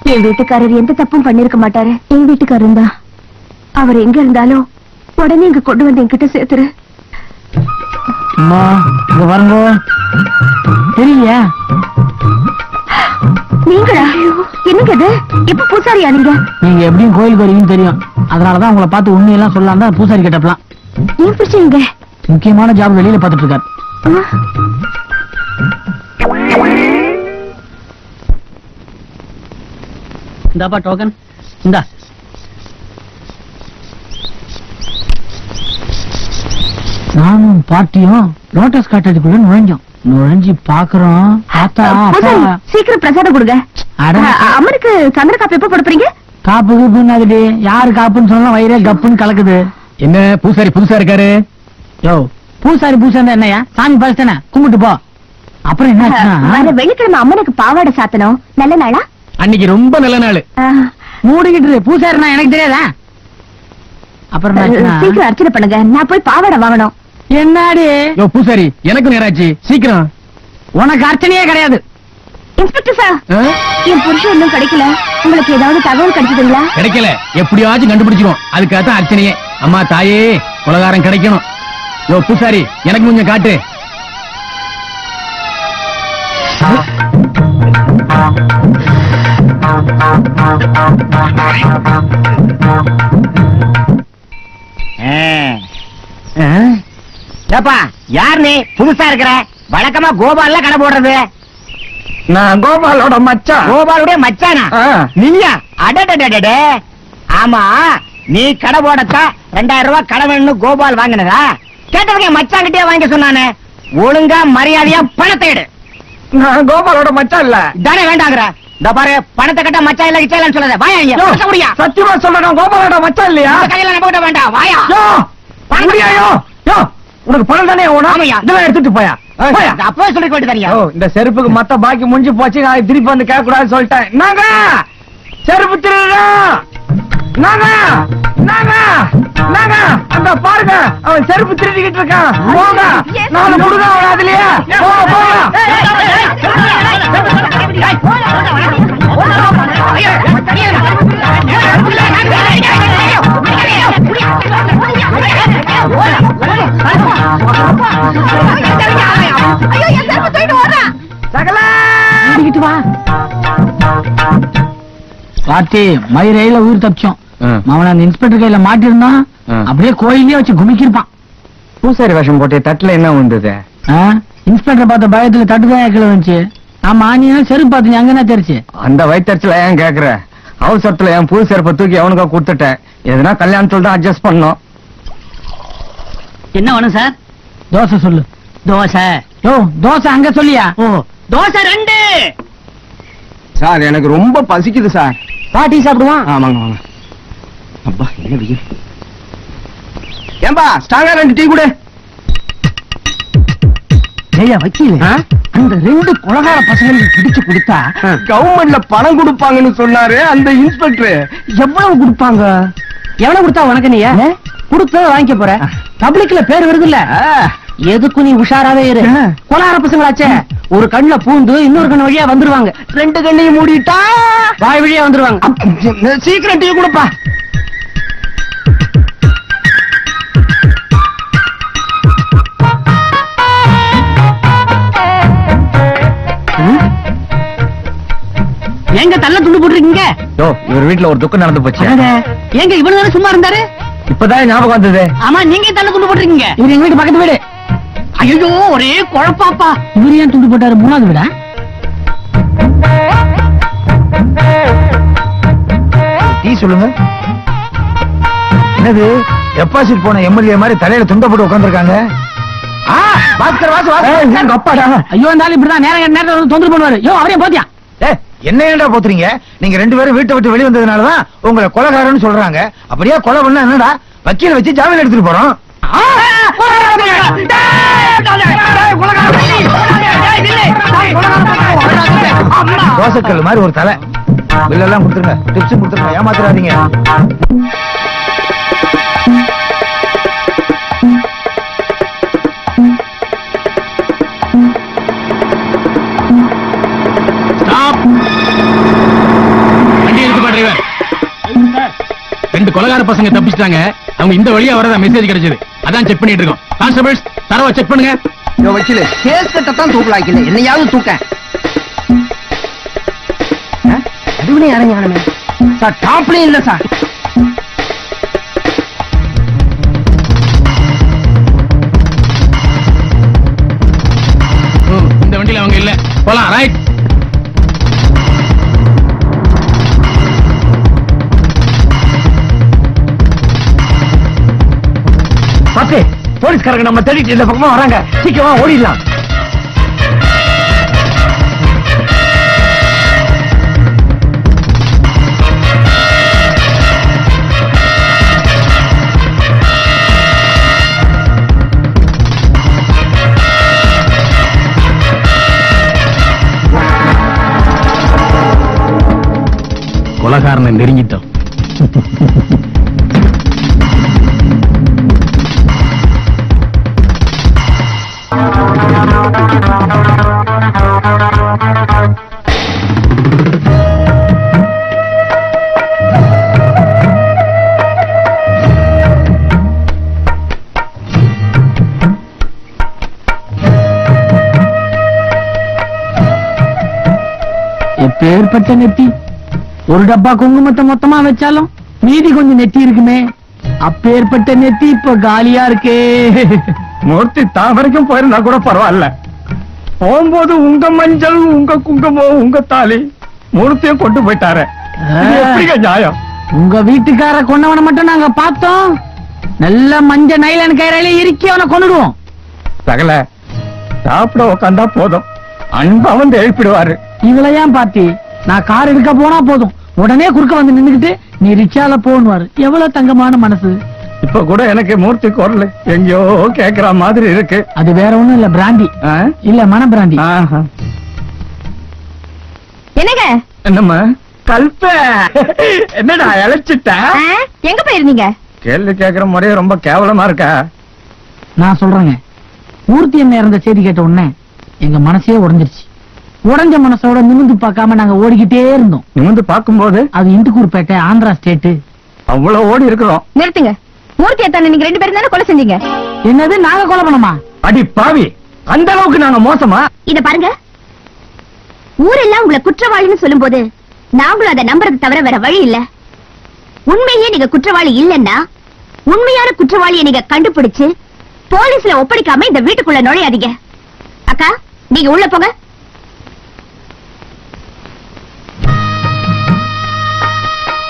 என் வீட்டுக்காரர் எந்த தப்பும் பண்ணிருக்க மாட்டாரு என் வீட்டுக்காரர் தான் அவர் எங்க இருந்தாலும் உடனே இங்க கொண்டு வந்து என்கிட்ட சேர்த்துரு அம்மா இங்க வரங்க தெரியலையா நீங்களா என்னங்க இது இப்ப பூசாரியா நீங்க நீங்க எப்படியும் கோயிலுக்கு வருவீங்கன்னு தெரியும் அதனாலதான் உங்களை பார்த்து உண்மையெல்லாம் சொல்லலாம் தான் பூசாரி கிட்டப்பலாம் ஏன் பிடிச்சீங்க முக்கியமான ஜாப் வெளியில பார்த்துட்டு இருக்காரு இந்தாப்பா டோக்கன் இந்தா நானும் பாட்டியும் லோட்டஸ் காட்டேஜுக்குள்ள நுழைஞ்சோம் நுழைஞ்சு பாக்குறோம் பார்த்தா பூசாரி அப்பா சீக்கிரம் பிரசாதம் கொடுங்க அட. அ, அம்மனுக்கு சந்திர காப்பு எப்ப கொடுப்பீங்க காப்பு கீப்புன்னு யாரு காப்புன்னு சொன்னா வயிறே கப்புன்னு கலக்குது என்ன பூசாரி புதுசா இருக்காரு யோ பூசாரி பூசாரி என்னையா சாமி பழிச்சானே கும்பிட்டு போ அப்புறம் வர என்ன வெள்ளிக்கிழமை அம்மனுக்கு பாவாடை சாத்தணும் நல்ல நாளா அன்னைக்கு ரொம்ப நல்ல நாள் ஆ, மூடிக்கிட்டு இரு. பூசாரினா எனக்கு தெரியாதா அப்புறம் என்னாச்சுன்னா, சீக்கிரம் அர்ச்சனை பண்ணுங்க நான் போய் பாவாடை வாங்கணும் என்னடி யோ பூசாரி எனக்கு நேராச்சு சீக்கிரம் உனக்கு அர்ச்சனையே கிடையாது இன்ஸ்பெக்டர் சார் ஆ? என் புருஷன் இன்னும் கிடைக்கல உங்களுக்கு ஏதாவது தகவல் கிடைச்சதுங்களா கிடைக்கல எப்படியாச்சும் கண்டுபிடிச்சிரும் அதுக்காக தான் அர்ச்சனையே அம்மா தாயே உலகாரம் கிடைக்கணும் யோ பூசாரி எனக்கு கொஞ்சம் காட்டு ஏப்பா யார் நீ புதுசா இருக்கிற வழக்கமா கோபால்ல கடை போடுறது நான் கோபாலோட மச்சான் கோபாலுடைய மச்சானா ஆ. நீயா அடடடடடே ஆமா நீ கடை போடத்தா ரெண்டாயிரம் ரூபாய் கடை வேணும்னு கோபால் வாங்கினதா கேட்டவங்க என் மச்சாங்கிட்டே வாங்க சொன்னானே ஒழுங்கா மரியாதையா பணத்தை எடு நான் கோபாலோட மச்சான் இல்ல தானே வேண்டாங்கிற இந்த பாரு பணத்தை கட்ட மச்சான் இல்ல கிச்சா சொல்லாத வாயா இங்க பணத்தை முடியா சத்தியமா சொல்றேன் கோபாலோட மச்சான் இல்லையா இந்த கையில நம்ம கிட்ட வேண்டாம் வாயா யோ முடியாயோ யோ உனக்கு பணம் தானே ஓணும் ஆமாய்யா. இதெல்லாம் எடுத்துட்டு போயா போயா அப்பவே சொல்லிட்டு போயிட்டு தனியா ஓ இந்த செருப்புக்கு மத்த பாக்கி முடிஞ்சு போச்சு நான் திருப்பி வந்து கேட்க கூடாதுன்னு சொல்லிட்டேன் நாங்க செருப்பு திருடுறோம் நாங்க நாங்க நாங்க அந்த பாருங்க அவன் செருப்பு திருடிக்கிட்டு இருக்கான் போங்க நாலு முடுங்க அவன் அதுலயே போங்க போங்க சகலா மூடிக்கிட்டு வா பாட்டி மயிரையில உயிர் தப்பிச்சோம் அவன் அந்த இன்ஸ்பெக்டர் கையில மாட்டிருந்தான் ஆ. அப்படியே கோயிலே வச்சு குமிக்கிருப்பான் பூசாரி வேஷம் போட்டு தட்டுல என்ன வந்தது ஆ? இன்ஸ்பெக்டர் பார்த்த பயத்துல தட்டுதான் கீழே வந்துச்சு ஆமா நீ என்ன செருப்பு பார்த்து அங்கதான் தெரிச்சு அந்த வயிற்றுல ஏன் கேக்குற அவசரத்துல என் புது செருப்பை தூக்கி அவனுக்கா கொடுத்துட்டேன் எதுனா கல்யாணத்துல தான் அட்ஜஸ்ட் பண்ணோம் என்ன வேணும் சார் தோசை சொல்லு தோசை யோ தோசை அங்க சொல்லியா ஓ தோசை ரெண்டு சார் எனக்கு ரொம்ப பசிக்குது சார் பாட்டி சாப்பிடுவான் ஆமாங்க வாங்க அப்பா என்ன வெயில் ஏன்பா ஸ்ட்ராங்கா ரெண்டு டீ கொடு ஏய்யா வக்கீல் அந்த ரெண்டு கொலகார பசங்களுக்கு பிடிச்சு கொடுத்தா கவர்மெண்ட்ல பணம் கொடுப்பாங்கன்னு சொன்னாரு அந்த இன்ஸ்பெக்டர் எவ்வளவு கொடுப்பாங்க எவ்வளவு கொடுத்தா உனக்கு நீ கொடுத்தத வாங்கிக்க போற பப்ளிக்ல பேர் வருது இல்ல எதுக்கும் நீ உஷாராவே இரு கொலார பசங்களாச்சே ஒரு கண்ணுல பூந்து இன்னொரு கண்ணு வழியா வந்துருவாங்க ரெண்டு கண்ணையும் மூடிட்டா வாய் வழியா வந்துருவாங்க சீக்கிரம் டீ கொடுப்பா எங்க தள்ள துண்டு போட்டுருக்கீங்க யோ இவர் வீட்ல ஒரு துக்கம் நடந்து போச்சு எங்க இவ்வளவு நேரம் சும்மா இருந்தாரு இப்பதான் ஞாபகம் வந்தது ஆமா நீங்க தள்ள துண்டு போட்டுருக்கீங்க இவர் எங்க வீட்டு பக்கத்து வீடு ஐயோ ஒரே குழப்பாப்பா இவர் ஏன் துண்டு போட்டாரு மூணாவது வீடா டீ சொல்லுங்க என்னது டெபாசிட் போன எம்எல்ஏ மாதிரி தலையில துண்ட போட்டு உட்காந்துருக்காங்க பாஸ்கர் வாசு வாசு எங்க அப்பாடா ஐயோ இருந்தாலும் இப்படிதான் நேரம் நேரத்துல வந்து தொந்தரவு பண்ணுவாரு யோ அவரே போத்தியா ஏய், என்ன ஏன்டா போத்துறீங்க நீங்க ரெண்டு பேரும் வீட்டை விட்டு வெளிய வந்ததுனாலதான் உங்களை கொலைகாரன்னு சொல்றாங்க அப்படியே கொலை பண்ணா என்னடா வக்கீல வச்சு ஜாமீன் எடுத்துட்டு போறோம் தோசைக்கல் மாதிரி ஒரு தலை பில்லெல்லாம் கொடுத்துருங்க டிப்ஸ் கொடுத்துருங்க ஏமாத்துறாதீங்க ரெண்டு கொலகார பசங்க தப்பிச்சிட்டாங்க அவங்க இந்த வழியா வரதா மெசேஜ் கிடைச்சது அதான் செக் பண்ணிட்டு இருக்கோம் கான்ஸ்டபிள்ஸ் தரவா செக் பண்ணுங்க வக்கீலு கேஸ் கட்டத்தான் தூக்கலாக்கல என்னையாவது தூக்க அதுவனே இறங்க சார் டாப்லயும் இல்ல சார் ஓ, இந்த வண்டியில அவங்க இல்ல போலாம் ரைட் பாத்து போலீஸ்காரங்க நம்ம தேடிட்டு இந்த பக்கமா வராங்க சீக்கிரமா ஓடிடலாம் கொலகாரனை நெருங்கிட்டோம் எப்பேற்பட்ட நெத்தி ஒரு டப்பா குங்குமத்தை மொத்தமா வச்சாலும் மீதி கொஞ்சம் நெத்தி இருக்குமே அப்பேற்பட்ட நெத்தி இப்ப காலியா இருக்கே மூர்த்தி தான் வரைக்கும் போயிருந்தா கூட பரவாயில்ல போகும்போது உங்க மஞ்சள் உங்க குங்குமம் உங்க தாலி மூர்த்தியும் கொண்டு போயிட்டாரு இது எப்படிங்க நியாயம் உங்க வீட்டுக்கார கொண்டவனை மட்டும் நாங்க பார்த்தோம் நல்ல மஞ்ச நைலன் கயிறாலே இறுக்கி அவனை கொண்டுடுவோம் சகல சாப்பிட உக்காந்தா போதும் அன்பா வந்து எழுப்பிடுவாரு இவள ஏன் பாத்தி நான் கார் எடுக்க போனா போதும் உடனே குறுக்க வந்து நின்னுகிட்டு நீ ரிக்ஷால போன்வாரு எவ்வளவு தங்கமான மனசு இப்ப கூட எனக்கு மூர்த்தி குரல் எங்கேயோ கேக்குற மாதிரி இருக்கு அது வேற ஒண்ணும் இல்ல பிராந்தி ஆ? இல்ல மன பிராந்தி ஆஹா. என்னங்க என்னம்மா கல்ப என்னடா இழைச்சிட்ட ஆ? எங்க போயிருந்தீங்க கேள்வி கேக்குற முறையே ரொம்ப கேவலமா இருக்கா நான் சொல்றேங்க மூர்த்தி என்ன இறந்த செய்தி கேட்ட உடனே எங்க மனசே உடைஞ்சிருச்சு உடைஞ்ச மனசோட நிமிந்து பார்க்காம நாங்க ஓடிக்கிட்டே இருந்தோம் நிமிந்து பார்க்கும்போது அது இந்துக்கூர்பேட்டை ஆந்திரா ஸ்டேட்டு அவ்வளவு ஓடி இருக்கிறோம் நிறுத்துங்க மூர்த்தியை தானே நீங்க ரெண்டு பேரும் தானே கொலை செஞ்சீங்க என்னது நாங்க கொலை பண்ணோமா அடி பாவி அந்த அளவுக்கு நாங்க மோசமா இத பாருங்க ஊரெல்லாம் உங்களை குற்றவாளின்னு சொல்லும்போது நாங்களும் அதை நம்புறது தவிர வேற வழி இல்ல உண்மையே நீங்க குற்றவாளி இல்லன்னா உண்மையான குற்றவாளியை நீங்க கண்டுபிடிச்சு போலீஸ்ல ஒப்படைக்காம இந்த வீட்டுக்குள்ள நுழையாதீங்க அக்கா நீங்க உள்ள போங்க